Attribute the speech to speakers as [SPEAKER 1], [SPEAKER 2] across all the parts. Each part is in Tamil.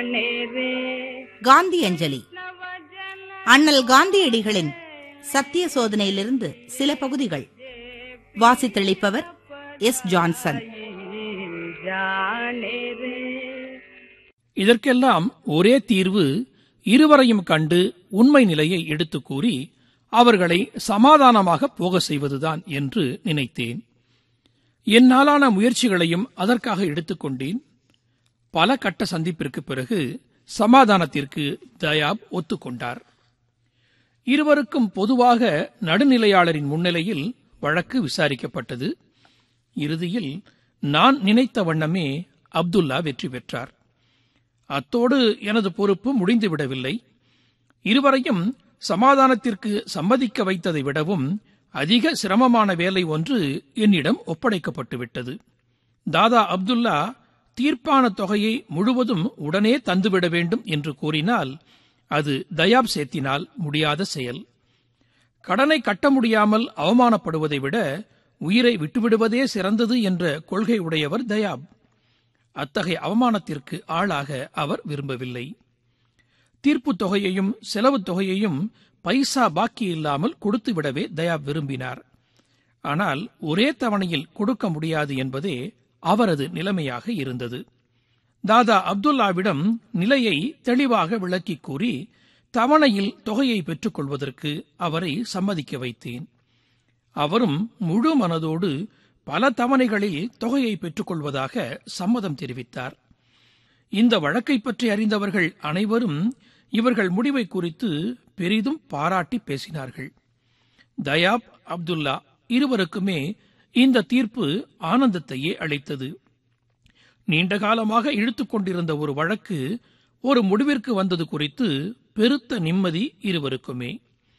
[SPEAKER 1] காந்தி அஞ்சலி அண்ணல் காந்தியடிகளின் சத்திய சோதனையிலிருந்து சில பகுதிகள் வாசித்தளிப்பவர் எஸ் ஜான்சன்
[SPEAKER 2] இதற்கெல்லாம் ஒரே தீர்வு இருவரையும் கண்டு உண்மை நிலையை எடுத்துக் கூறி அவர்களை சமாதானமாக போக செய்வதுதான் என்று நினைத்தேன் என்னாலான முயற்சிகளையும் அதற்காக எடுத்துக்கொண்டேன் பல கட்ட சந்திப்பிற்கு பிறகு சமாதானத்திற்கு தயாப் ஒத்துக்கொண்டார் இருவருக்கும் பொதுவாக நடுநிலையாளரின் முன்னிலையில் வழக்கு விசாரிக்கப்பட்டது இறுதியில் நான் நினைத்த வண்ணமே அப்துல்லா வெற்றி பெற்றார் அத்தோடு எனது பொறுப்பு முடிந்துவிடவில்லை இருவரையும் சமாதானத்திற்கு சம்மதிக்க வைத்ததை விடவும் அதிக சிரமமான வேலை ஒன்று என்னிடம் ஒப்படைக்கப்பட்டு விட்டது தாதா அப்துல்லா தீர்ப்பான தொகையை முழுவதும் உடனே தந்துவிட வேண்டும் என்று கூறினால் அது தயாப் சேத்தினால் முடியாத செயல் கடனை கட்ட முடியாமல் அவமானப்படுவதை விட உயிரை விட்டுவிடுவதே சிறந்தது என்ற கொள்கை உடையவர் தயாப் அத்தகைய அவமானத்திற்கு ஆளாக அவர் விரும்பவில்லை தீர்ப்பு தொகையையும் செலவு தொகையையும் பைசா பாக்கி இல்லாமல் கொடுத்துவிடவே தயாப் விரும்பினார் ஆனால் ஒரே தவணையில் கொடுக்க முடியாது என்பதே அவரது நிலைமையாக இருந்தது தாதா அப்துல்லாவிடம் நிலையை தெளிவாக விளக்கிக் கூறி தவணையில் தொகையை பெற்றுக்கொள்வதற்கு அவரை சம்மதிக்க வைத்தேன் அவரும் முழு மனதோடு பல தவணைகளில் தொகையை பெற்றுக்கொள்வதாக சம்மதம் தெரிவித்தார் இந்த வழக்கை பற்றி அறிந்தவர்கள் அனைவரும் இவர்கள் முடிவை குறித்து பெரிதும் பாராட்டி பேசினார்கள் தயாப் அப்துல்லா இருவருக்குமே இந்த தீர்ப்பு ஆனந்தத்தையே அளித்தது நீண்ட காலமாக இழுத்துக் கொண்டிருந்த ஒரு வழக்கு ஒரு முடிவிற்கு வந்தது குறித்து பெருத்த நிம்மதி இருவருக்குமே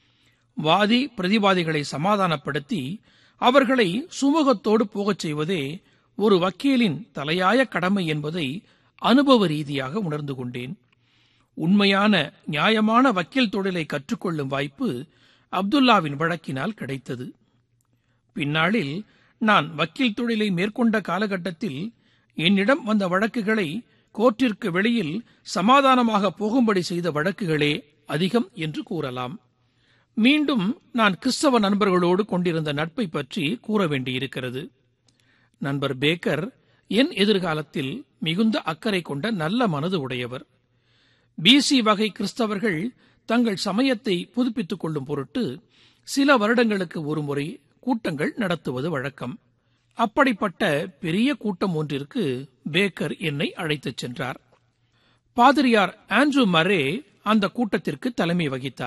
[SPEAKER 2] வாதி பிரதிவாதிகளை சமாதானப்படுத்தி அவர்களை சுமூகத்தோடு போகச் செய்வதே ஒரு வக்கீலின் தலையாய கடமை என்பதை அனுபவ ரீதியாக உணர்ந்து கொண்டேன் உண்மையான நியாயமான வக்கீல் தொழிலை கற்றுக்கொள்ளும் வாய்ப்பு அப்துல்லாவின் வழக்கினால் கிடைத்தது பின்னாளில் நான் வக்கீல் தொழிலை மேற்கொண்ட காலகட்டத்தில் என்னிடம் வந்த வழக்குகளை கோர்ட்டிற்கு வெளியில் சமாதானமாக போகும்படி செய்த வழக்குகளே அதிகம் என்று கூறலாம் மீண்டும் நான் கிறிஸ்தவ நண்பர்களோடு கொண்டிருந்த நட்பை பற்றி கூற வேண்டியிருக்கிறது நண்பர் பேக்கர் என் எதிர்காலத்தில் மிகுந்த அக்கறை கொண்ட நல்ல மனது உடையவர் பிசி வகை கிறிஸ்தவர்கள் தங்கள் சமயத்தை புதுப்பித்துக் கொள்ளும் பொருட்டு சில வருடங்களுக்கு ஒருமுறை கூட்டங்கள் நடத்துவது வழக்கம் அப்படிப்பட்ட பெரிய கூட்டம் ஒன்றிற்கு பேக்கர் என்னை அழைத்துச் சென்றார் பாதிரியார் ஆண்ட்ரூ மரே அந்த கூட்டத்திற்கு தலைமை வகித்தார்